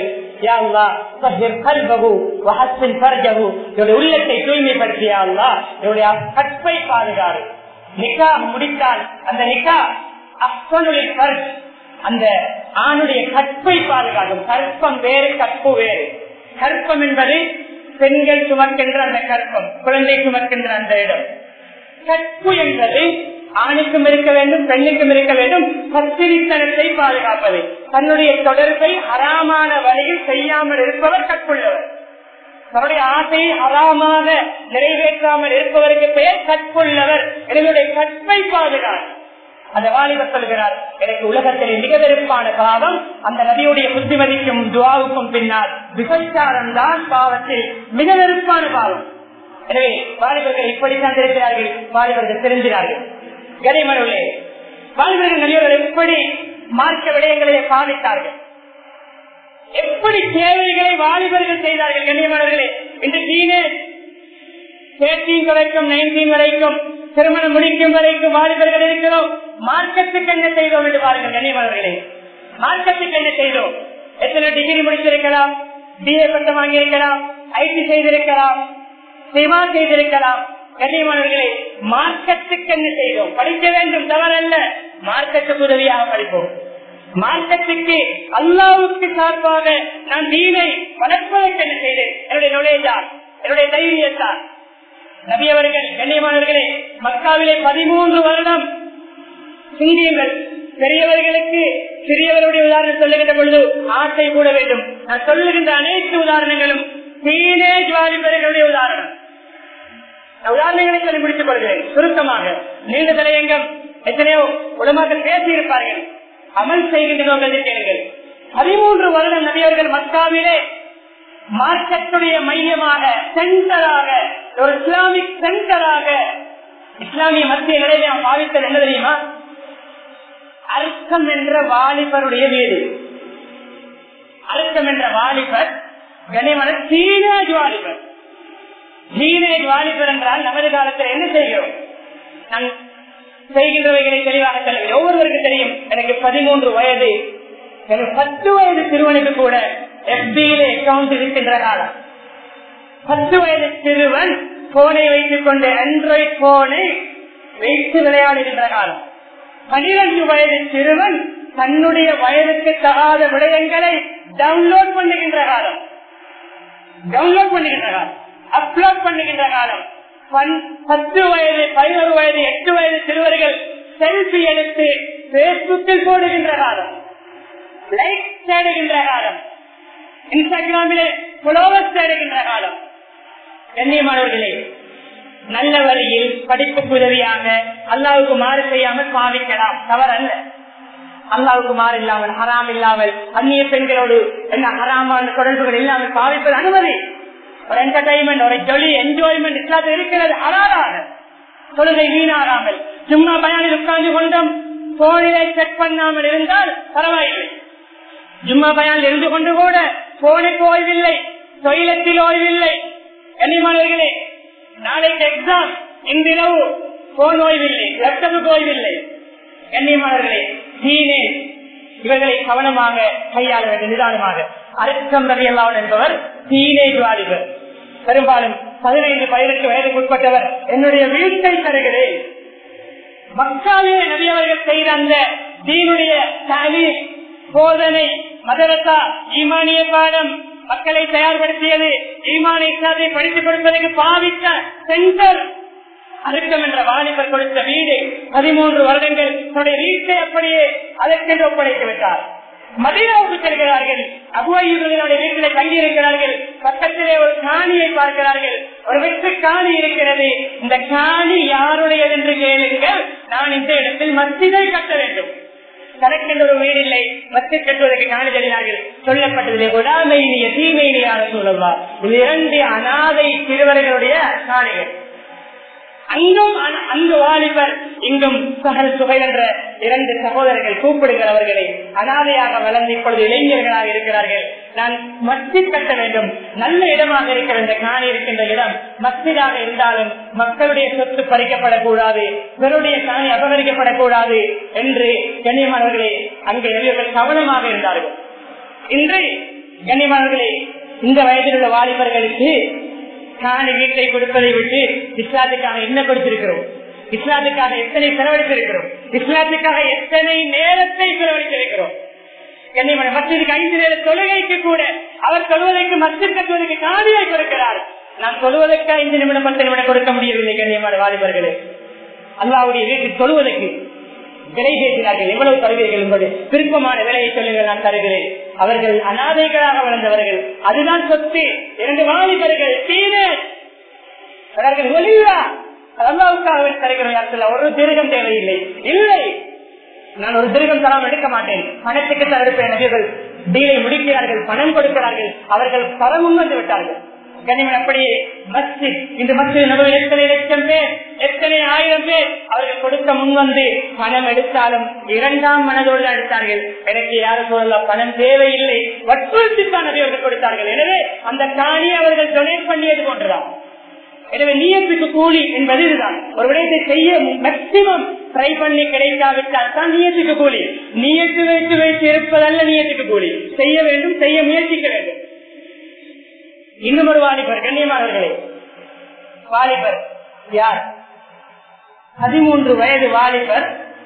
உள்ளத்தை தூய்மைப்படுத்தியா என்னுடைய கற்பை பாதுகாறு நிக்கா முடித்தால் அந்த நிக்கா அஃபனுடைய கற்பு அந்த ஆணுடைய கற்பை பாதுகாக்கும் கற்பம் வேறு கற்பு வேறு கற்பம் என்பது பெண்கள் சுமக்கின்ற அந்த கற்பம் குழந்தை சுமக்கின்ற அந்த இடம் கற்பு என்பது ஆணுக்கும் இருக்க வேண்டும் பெண்ணுக்கும் இருக்க வேண்டும் பத்திரித்தனத்தை பாதுகாப்பது தன்னுடைய தொடர்பை அறாமான வழியில் செய்யாமல் இருப்பவர் கற்புள்ளவர் தன்னுடைய ஆசையை அறாமாக நிறைவேற்றாமல் இருப்பவருக்கு பெயர் கற்புள்ளவர் என்னுடைய கற்பை பாதுகார் அந்த வாலிபர் சொல்கிறார் எனக்கு உலகத்திலே மிக வெறுப்பான பாவம் அந்த நபியுடைய புத்திமதிக்கும் துவாவுக்கும் பின்னால் விபச்சாரம் தான் பாவத்தில் மிக வெறுப்பான பாவம் எனவே வாலிபர்கள் இப்படித்தான் தெரிகிறார்கள் வாலிபர்கள் தெரிஞ்சினார்கள் கனிமனே வாலிபர்கள் நபியவர்கள் எப்படி மார்க்க விடயங்களை பாவித்தார்கள் எப்படி தேவைகளை வாலிபர்கள் செய்தார்கள் கண்ணியமானவர்களே இன்று டீனேஜ் தேர்ட்டீன் வரைக்கும் நைன்டீன் வரைக்கும் திருமணம் முடிக்கும் வரைக்கும் வாலிபர்கள் இருக்கிறோம் மார்க்கத்துக்கு என்ன செய்தோம் என்று பாருங்கள் கண்ணியமானவர்களே மார்க்கத்துக்கு என்ன செய்தோம் எத்தனை டிகிரி முடித்திருக்கலாம் பிஏ பட்டம் வாங்கியிருக்கலாம் ஐடி செய்திருக்கலாம் சிவா செய்திருக்கலாம் கண்ணியமானவர்களே மார்க்கத்துக்கு என்ன செய்தோம் படிக்க வேண்டும் தவறல்ல மார்க்கத்துக்கு உதவியாக படிப்போம் மார்க்கத்துக்கு அல்லாவுக்கு சார்பாக நான் தீனை வளர்ப்பதற்கு என்ன செய்தேன் என்னுடைய நுழையத்தான் என்னுடைய தைரியத்தான் நபியவர்கள் கண்ணியமானவர்களே மக்காவிலே பதிமூன்று வருடம் சிந்தியுங்கள் பெரியவர்களுக்கு சிறியவருடைய உதாரணம் சொல்லுகின்ற பொழுது ஆசை கூட வேண்டும் நான் சொல்லுகின்ற அனைத்து உதாரணங்களும் டீனேஜ் வாலிபர்களுடைய உதாரணம் நான் உதாரணங்களை சொல்லி முடித்துக் கொள்கிறேன் சுருக்கமாக நீண்ட தலையங்கம் எத்தனையோ உலமாக்கள் பேசியிருப்பார்கள் அமல் செய்கின்ற நோக்கத்தை கேளுங்கள் பதிமூன்று வருடம் நபியவர்கள் மக்காவிலே மார்க்கத்துடைய மையமாக சென்டராக ஒரு இஸ்லாமிக் சென்டராக இஸ்லாமிய மத்திய நிலையை நாம் பாவித்தது என்ன தெரியுமா அர்த்தம் என்ற வாலிபருடைய வீடு அர்த்தம் என்ற வாலிபர் கனிமன டீனேஜ் வாலிபர் டீனேஜ் வாலிபர் என்றால் நமது காலத்தில் என்ன செய்கிறோம் நான் செய்கின்றவைகளை தெளிவாக சொல்லுகிறேன் ஒவ்வொருவருக்கும் தெரியும் எனக்கு பதிமூன்று வயது எனக்கு பத்து வயது சிறுவனுக்கு கூட எஃபியில அக்கௌண்ட் இருக்கின்ற காலம் பத்து வயது சிறுவன் போனை வைத்துக் கொண்டு ஆண்ட்ராய்ட் போனை வைத்து விளையாடுகின்ற காலம் பனிரெண்டு வயது சிறுவன் தன்னுடைய வயதுக்கு தகாத விடயங்களை டவுன்லோட் பண்ணுகின்ற காலம் டவுன்லோட் பண்ணுகின்ற காலம் அப்லோட் பண்ணுகின்ற காலம் பத்து வயது பதினோரு வயது எட்டு வயது சிறுவர்கள் செல்ஃபி எடுத்து பேஸ்புக்கில் போடுகின்ற காலம் லைக் தேடுகின்ற காலம் இன்ஸ்டாகிராமிலே புலோவர்ஸ் தேடுகின்ற காலம் கண்ணியமானவர்களே நல்ல வழியில் படிப்புக்கு உதவியாக அல்லாவுக்கு மாறு செய்யாமல் பாவிக்கலாம் தவறல்ல அல்லாவுக்கு மாறு இல்லாமல் ஹராம் இல்லாமல் அந்நிய பெண்களோடு என்ன ஹராமான தொடர்புகள் இல்லாமல் பாவிப்பது அனுமதி ஒரு என்டர்டைன்மெண்ட் ஒரு ஜொலி என்ஜாய்மெண்ட் இஸ்லாத்தில் இருக்கிறது அறாராக தொழுகை வீணாகாமல் சும்மா பயானில் உட்கார்ந்து கொண்டும் போனிலே செக் பண்ணாமல் இருந்தால் பரவாயில்லை ஜும்மா பயானில் இருந்து கொண்டு கூட போனுக்கு ஓய்வில்லை தொழிலத்தில் ஓய்வில்லை கண்ணியமானவர்களே நாளைக்கு எக்ஸாம் இன்றிரவு போன் ஓய்வில்லை லேப்டாப்புக்கு ஓய்வில்லை கண்ணியமானவர்களே தீனே இவர்களை கவனமாக கையாள வேண்டும் நிதானமாக அர்த்தம் ரவி அல்லாவன் என்பவர் தீனேஜ் வாலிபர் பெரும்பாலும் பதினைந்து பதினெட்டு வயதுக்கு உட்பட்டவர் என்னுடைய வீட்டை தருகிறேன் மக்காவிலே நபியவர்கள் செய்த அந்த தீனுடைய தனி போதனை மதரசா ஈமானிய பாடம் மக்களை தயார்படுத்தியது ஈமான இஸ்லாத்தை படித்துக் கொடுப்பதற்கு பாவித்த சென்டர் அருக்கம் என்ற வாலிபர் கொடுத்த வீடு பதிமூன்று வருடங்கள் தன்னுடைய வீட்டை அப்படியே அதற்கென்று ஒப்படைத்து விட்டார் மதினாவுக்கு செல்கிறார்கள் அபுவையுடைய வீட்டிலே தங்கியிருக்கிறார்கள் பக்கத்திலே ஒரு காணியை பார்க்கிறார்கள் ஒரு வெற்று காணி இருக்கிறது இந்த காணி யாருடையது என்று கேளுங்கள் நான் இந்த இடத்தில் மத்திதை கட்ட வேண்டும் தனக்கென்று ஒரு வீடு இல்லை மத்திய கட்டுவதற்கு காணி தெரிகிறார்கள் சொல்லப்பட்டதிலே உடாமையினிய தீமையினியான சூழல்வா இது இரண்டு அனாதை சிறுவர்களுடைய காணிகள் அங்கும் அந்த வாலிபர் இங்கும் சகல் சுகை என்ற இரண்டு சகோதரர்கள் கூப்பிடுங்கள் அவர்களை அனாதையாக வளர்ந்து இப்பொழுது இளைஞர்களாக இருக்கிறார்கள் நான் மஸ்ஜித் கட்ட வேண்டும் நல்ல இடமாக இருக்கிற இந்த காணி இருக்கின்ற இடம் மஸ்ஜிதாக இருந்தாலும் மக்களுடைய சொத்து பறிக்கப்படக்கூடாது இவருடைய காணி அபகரிக்கப்படக்கூடாது என்று கண்ணியமானவர்களே அங்கே நிறையவர்கள் கவனமாக இருந்தார்கள் இன்று கண்ணியமானவர்களே இந்த வயதில் உள்ள வாலிபர்களுக்கு காணி வீட்டை கொடுப்பதை விட்டு இஸ்லாத்துக்காக என்ன கொடுத்திருக்கிறோம் இஸ்லாத்துக்காக எத்தனை செலவழித்திருக்கிறோம் இஸ்லாத்துக்காக எத்தனை நேரத்தை செலவழித்திருக்கிறோம் கண்ணியமான மஸ்ஜிதுக்கு ஐந்து நேர தொழுகைக்கு கூட அவர் சொல்வதற்கு மஸ்ஜித் கட்டுவதற்கு காணியை கொடுக்கிறார் நான் சொல்வதற்கு ஐந்து நிமிடம் பத்து நிமிடம் கொடுக்க முடியவில்லை கண்ணியமான வாலிபர்களே அல்லாவுடைய வீட்டில் சொல்வதற்கு விலை பேசினார்கள் எவ்வளவு தருவீர்கள் என்பது விருப்பமான விலையை சொல்லுங்கள் நான் தருகிறேன் அவர்கள் அனாதைகளாக வளர்ந்தவர்கள் அதுதான் சொத்து இரண்டு வாலிபர்கள் டீனேஜ் அவர்கள் வெளியா அல்லாவுக்காக தருகிறோம் யாருக்குள்ள ஒரு திருகம் தேவையில்லை இல்லை நான் ஒரு திருகம் தராமல் எடுக்க மாட்டேன் பணத்துக்கு தவிர்ப்பேன் நபிகள் டீலை முடிக்கிறார்கள் பணம் கொடுக்கிறார்கள் அவர்கள் பரமும் வந்து விட்டார்கள் கனிமன் அப்படியே மஸ்ஜித் இந்த மஸ்ஜித் நபர் எத்தனை லட்சம் பேர் எத்தனை ஆயிரம் பேர் அவர்கள் கொடுக்க முன் வந்து பணம் எடுத்தாலும் இரண்டாம் மனதோடு எடுத்தார்கள் எனக்கு யாரும் சொல்லலாம் பணம் தேவையில்லை வற்புறுத்தித்தான் நபி அவர்கள் கொடுத்தார்கள் எனவே அந்த காணி அவர்கள் டொனேட் பண்ணியது போன்றுதான் எனவே நியத்துக்கு கூலி என்பது இதுதான் ஒரு விடயத்தை செய்ய மேக்சிமம் ட்ரை பண்ணி கிடைக்காவிட்டால் தான் நியத்துக்கு கூலி நியத்து வைத்து வைத்து இருப்பதல்ல நியத்துக்கு கூலி செய்ய வேண்டும் செய்ய முயற்சிக்க வேண்டும் இன்னும் ஒரு வாலிபர் கண்ணியமானவர்களே வாலிபர் யார் பதிமூன்று வயது வாலிபர்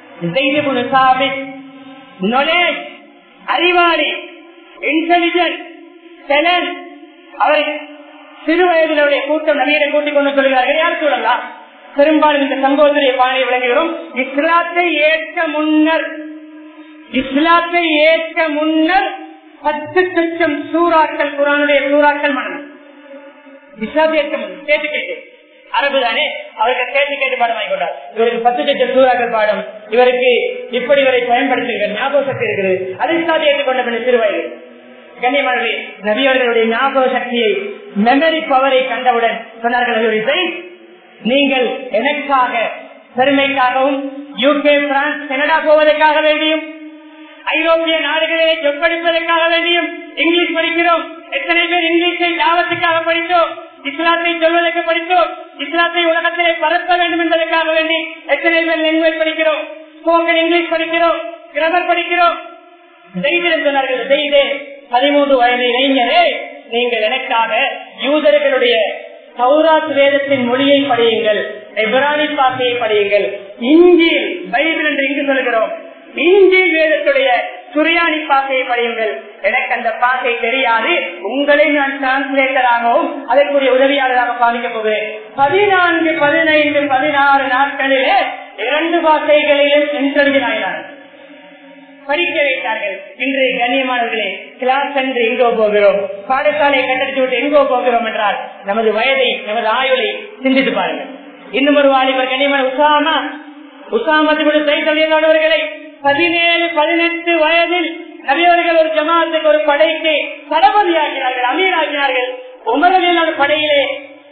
knowledge, அறிவாளி இன்டெலிஜென்ட் டெலண்ட் அவரை சிறு வயதிலுடைய கூட்டம் நவீன கூட்டிக் கொண்டு சொல்கிறார்கள் யார் சொல்லலாம் பெரும்பாலும் இந்த சம்பவத்துடைய பாணியை விளங்குகிறோம் இஸ்லாத்தை ஏற்க முன்னர் இஸ்லாத்தை ஏற்க முன்னர் பத்து லட்சம் சூறாக்கள் குரானுடைய சூறாக்கள் மனம் இஸ்லாத்தை ஏற்க முன்னர் கேட்டு கேட்டு அரபு தானே அவர்கள் கேட்டு கேட்டு பாடம் வாங்கி கொண்டார் இவருக்கு பத்து லட்சம் சூறாக்கள் பாடம் இவருக்கு இப்படி இவரை பயன்படுத்திருக்கிறது ஞாபக சக்தி இருக்குது அதை இஸ்லாத்தை ஏற்றுக்கொண்ட பின்னர் சிறு வயது கண்ணியமானவர்களே நபியவர்களுடைய ஞாபக சக்தியை மெமரி பவரை கண்டவுடன் சொன்னார்கள் நபியுடைய நீங்கள் எனக்காக பெருமைக்காகவும் யூகே பிரான்ஸ் கனடா போவதற்காக வேண்டியும் ஐரோப்பிய நாடுகளிலே சொற்படிப்பதற்காக வேண்டியும் இங்கிலீஷ் படிக்கிறோம் எத்தனை பேர் இங்கிலீஷை லாபத்துக்காக படித்தோம் இஸ்லாத்தை சொல்வதற்கு படித்தோம் இஸ்லாத்தை உலகத்திலே பரப்ப வேண்டும் என்பதற்காக வேண்டி எத்தனை பேர் லாங்குவேஜ் படிக்கிறோம் ஸ்போக்கன் இங்கிலீஷ் படிக்கிறோம் கிராமர் படிக்கிறோம் செய்திடம் சொன்னார்கள் செய்தே பதிமூன்று வயது இளைஞரே நீங்கள் எனக்காக யூதர்களுடைய சௌராத் வேதத்தின் மொழியை படியுங்கள் எப்ரானி பாசையை படியுங்கள் இஞ்சில் பைபிள் என்று இங்கு சொல்கிறோம் இஞ்சி வேதத்துடைய சுரியானி பாசையை படியுங்கள் எனக்கு அந்த பாசை தெரியாது உங்களை நான் டிரான்ஸ்லேட்டராகவும் அதற்குரிய உதவியாளராக பாதிக்க போகிறேன் பதினான்கு பதினைந்து பதினாறு நாட்களிலே இரண்டு பாசைகளிலும் இன்டர்வியூ ஆயினார்கள் படிக்க வைத்தார்கள் இன்று கண்ணியமானவர்களே கிளாஸ் என்று எங்கோ போகிறோம் பாடசாலையை கட்டடிச்சு விட்டு எங்கோ போகிறோம் என்றால் நமது வயதை நமது ஆயுளை சிந்தித்து பாருங்கள் இன்னும் ஒரு வாலிபர் கண்ணியமான உசாமா உசாமத்து சைத்தலியவர்களை பதினேழு பதினெட்டு வயதில் நபியவர்கள் ஒரு ஜமாத்துக்கு ஒரு படைக்கு தளபதி ஆக்கினார்கள் அமீர் ஆக்கினார்கள் உமரலியலான படையிலே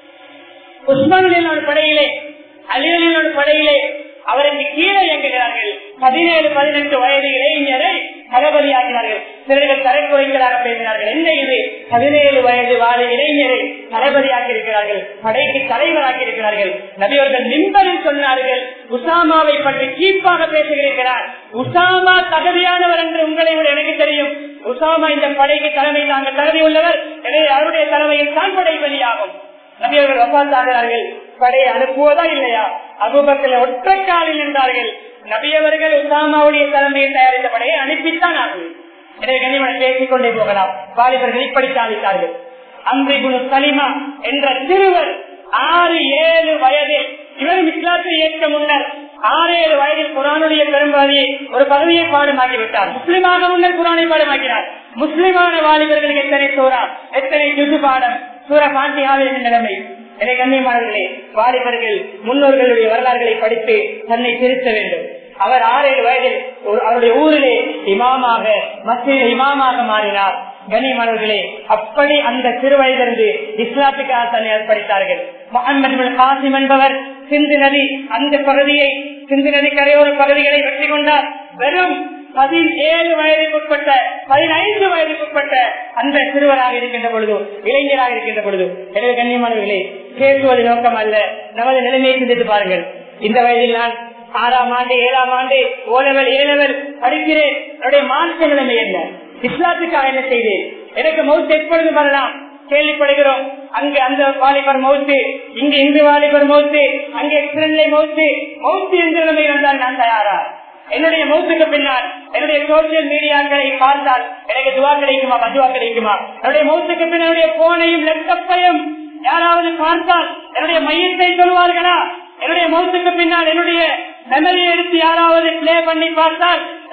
உஸ்மானியலான படையிலே அலியலியலான படையிலே அவருக்கு கீழே இயங்குகிறார்கள் பதினேழு பதினெட்டு வயது இளைஞரை தளபதியாக்கினார்கள் சிலர்கள் தரைக்குறைகளாக பேசினார்கள் என்ன இது பதினேழு வயது வாழ இளைஞரை தளபதியாக்கி இருக்கிறார்கள் படைக்கு தலைவராக்கி இருக்கிறார்கள் நபியவர்கள் நிம்பரில் சொன்னார்கள் உசாமாவை பற்றி சீப்பாக பேசுகிறார் உசாமா தகுதியானவர் என்று உங்களை விட எனக்கு தெரியும் உசாமா இந்த படைக்கு தலைமை நாங்கள் தகுதி உள்ளவர் எனவே அவருடைய தலைமையில் தான் படை வெளியாகும் நபியவர்கள் வசாத்தாகிறார்கள் படையை அனுப்புவதா இல்லையா அபுபக்கல் ஒற்றைக்காலில் நின்றார்கள் நபியவர்கள் உசாமாவுடைய தலைமையில் தயாரித்த படையை அனுப்பித்தான் ஆகும் எனவே கனிமன் பேசிக் கொண்டே போகலாம் வாலிபர்கள் இப்படி சாதித்தார்கள் அம்பிகுனு சலிமா என்ற சிறுவர் ஆறு ஏழு வயதில் இவரும் இஸ்லாத்தை ஏற்க முன்னர் ஆறு ஏழு வயதில் குரானுடைய பெரும்பாதியை ஒரு பதவியை பாடமாக்கி விட்டார் முஸ்லிமாக முன்னர் குரானை பாடமாக்கினார் முஸ்லிமான வாலிபர்களுக்கு எத்தனை சோரா எத்தனை ஜுது பாடம் சூர பாண்டியாவின் நிலைமை என கண்ணியமானவர்களே வாலிபர்கள் முன்னோர்களுடைய வரலாறுகளை படித்து தன்னை திருத்த வேண்டும் அவர் ஆறு ஏழு வயதில் அவருடைய ஊரிலே இமாமாக மத்திய இமாமாக மாறினார் கண்ணியமானவர்களே அப்படி அந்த சிறு வயதிலிருந்து இஸ்லாத்துக்காக தன்னை அர்ப்பணித்தார்கள் முகமது காசிம் என்பவர் சிந்து நதி அந்த பகுதியை சிந்து நதி கரையோர பகுதிகளை வெற்றி கொண்டார் வெறும் பதினேழு வயதுக்குட்பட்ட பதினைந்து வயதுக்குட்பட்ட அந்த சிறுவராக இருக்கின்ற பொழுது இளைஞராக இருக்கின்ற பொழுது எனவே கண்ணியமானவர்களே பேசுவது நோக்கம் அல்ல நமது நிலைமையை சிந்தித்து பாருங்கள் இந்த வயதில் நான் ஆறாம் ஆண்டு ஏழாம் ஆண்டு ஓலவல் ஏழவல் படிக்கிறேன் என்னுடைய மாநில நிலைமை என்ன இஸ்லாத்துக்காக என்ன செய்தேன் எனக்கு மௌத்து எப்பொழுது வரலாம் கேள்விப்படுகிறோம் அங்கு அந்த வாலிபர் மௌத்து இங்கு இந்து வாலிபர் மௌத்து அங்கு எக்ஸ்பிரன்லை மௌத்து மௌத்து என்ற நிலைமை வந்தால் நான் தயாரா என்னுடைய மௌத்துக்கு பின்னால் என்னுடைய சோசியல் மீடியாக்களை பார்த்தால் எனக்கு துவா கிடைக்குமா மதுவா கிடைக்குமா என்னுடைய மௌத்துக்கு பின் என்னுடைய போனையும் லேப்டாப்பையும் யாராவது பார்த்தால் என்னுடைய மையத்தை சொல்வார்களா என்னுடைய மௌத்துக்கு பின்னால் என்னுடைய மெமரியை எடுத்து யாராவது பிளே பண்ணி பார்த்தால்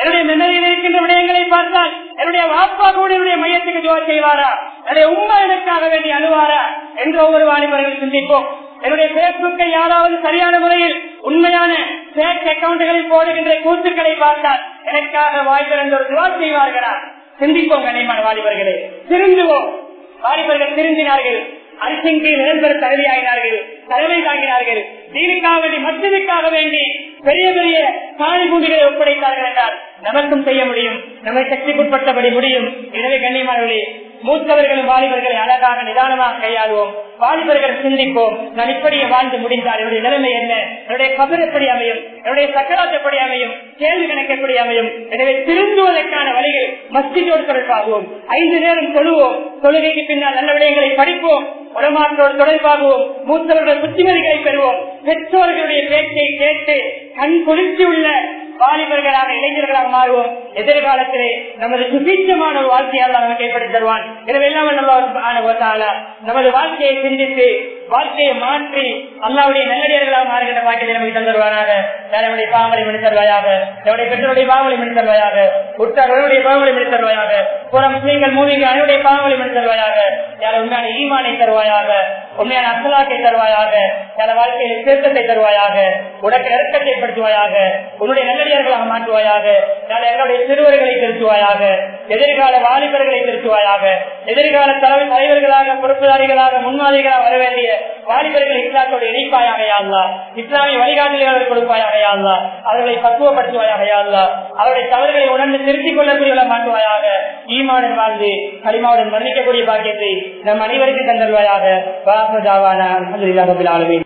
என்னுடைய மெமரியில் இருக்கின்ற விடயங்களை பார்த்தால் என்னுடைய வாப்பா கூட என்னுடைய மையத்துக்கு ஜோர் செய்வாரா என்னுடைய உண்மை எனக்காக வேண்டி அழுவாரா என்று ஒவ்வொரு வாலிபர்கள் சிந்திப்போம் என்னுடைய பேஸ்புக்கை யாராவது சரியான முறையில் உண்மையான பேக் அக்கௌண்ட்களில் போடுகின்ற கூத்துக்களை பார்த்தால் எனக்காக வாய் திறந்த ஒரு துவா செய்வார்களா சிந்திப்போம் கனிமான வாலிபர்களே திருந்துவோம் வாலிபர்கள் திருந்தினார்கள் அரசின் நிரந்தர தலைவியாகினார்கள் தலைமை தாங்கினார்கள் தீனுக்காக வேண்டி மற்றதுக்காக வேண்டி பெரிய பெரிய காணி குண்டிகளை ஒப்படைத்தார்கள் என்றால் நமக்கும் செய்ய முடியும் நம்மை சக்திக்குட்பட்டபடி முடியும் எனவே கண்ணியமானவர்களே மூத்தவர்களும் வாலிபர்களை அழகாக நிதானமாக கையாளுவோம் வாலிபர்கள் சிந்திப்போம் நான் இப்படியே வாழ்ந்து முடிந்தால் என்னுடைய நிலைமை என்ன என்னுடைய கபர் எப்படி அமையும் என்னுடைய சக்கராத் எப்படி அமையும் கேள்வி கணக்கு எப்படி அமையும் எனவே திருந்துவதற்கான வழிகள் மஸ்தியோடு தொடர்பாகுவோம் ஐந்து நேரம் தொழுவோம் தொழுகைக்கு பின்னால் நல்ல விடயங்களை படிப்போம் உடமாற்றோடு தொடர்பாகுவோம் மூத்தவர்கள் புத்திமதிகளை பெறுவோம் பெற்றோர்களுடைய பேச்சை கேட்டு கண் குளிர்ச்சி உள்ள வாலிபர்களாக இளைஞர்களாக மாறுவோம் எதிர்காலத்திலே நமது சுபீட்சமான ஒரு வாழ்க்கையால் நமக்கு ஏற்படுத்தி தருவான் எனவே எல்லாம் நல்ல நமது வாழ்க்கையை சிந்தித்து வாழ்க்கையை மாற்றி அல்லாவுடைய நல்லடியர்களாக மாறுகின்ற வாழ்க்கையை நமக்கு தந்துருவானாக நம்முடைய பாவங்களை மணி தருவாயாக நம்முடைய பெற்றோருடைய பாவங்களை மணி தருவாயாக உற்றார்களுடைய பாவங்களை மணி தருவாயாக புற முஸ்லீம்கள் மூவிகள் அனைவருடைய பாவங்களை மணி தருவாயாக யார் உண்மையான ஈமானை தருவாயாக உண்மையான அசலாக்கை தருவாயாக யார வாழ்க்கையில் திருத்தத்தை தருவாயாக உனக்கு நெருக்கத்தை ஏற்படுத்துவாயாக உன்னுடைய நல்லடியார்களாக மாற்றுவாயாக யார் எங்களுடைய சிறுவர்களை திருத்துவாயாக எதிர்கால வாலிபர்களை திருத்துவாயாக எதிர்கால தலைவர் தலைவர்களாக பொறுப்புதாரிகளாக முன்மாதிரிகளாக வர வேண்டிய வாலிபர்களை இஸ்லாத்தோடு இணைப்பாயாக யாழ்லா இஸ்லாமிய வழிகாட்டுதல்களை கொடுப்பாயாக யாழ்லா அவர்களை பக்குவப்படுத்துவாயாக யாழ்லா அவருடைய தவறுகளை உணர்ந்து திருத்திக் கொள்ளக்கூடிய மாற்றுவாயாக ஈமாவுடன் வாழ்ந்து களிமாவுடன் மன்னிக்கக்கூடிய பாக்கியத்தை நம் அனைவருக்கும் தந்தல்வாயாக வாசதாவான அலமதுல்லாஹில் ஆளுமே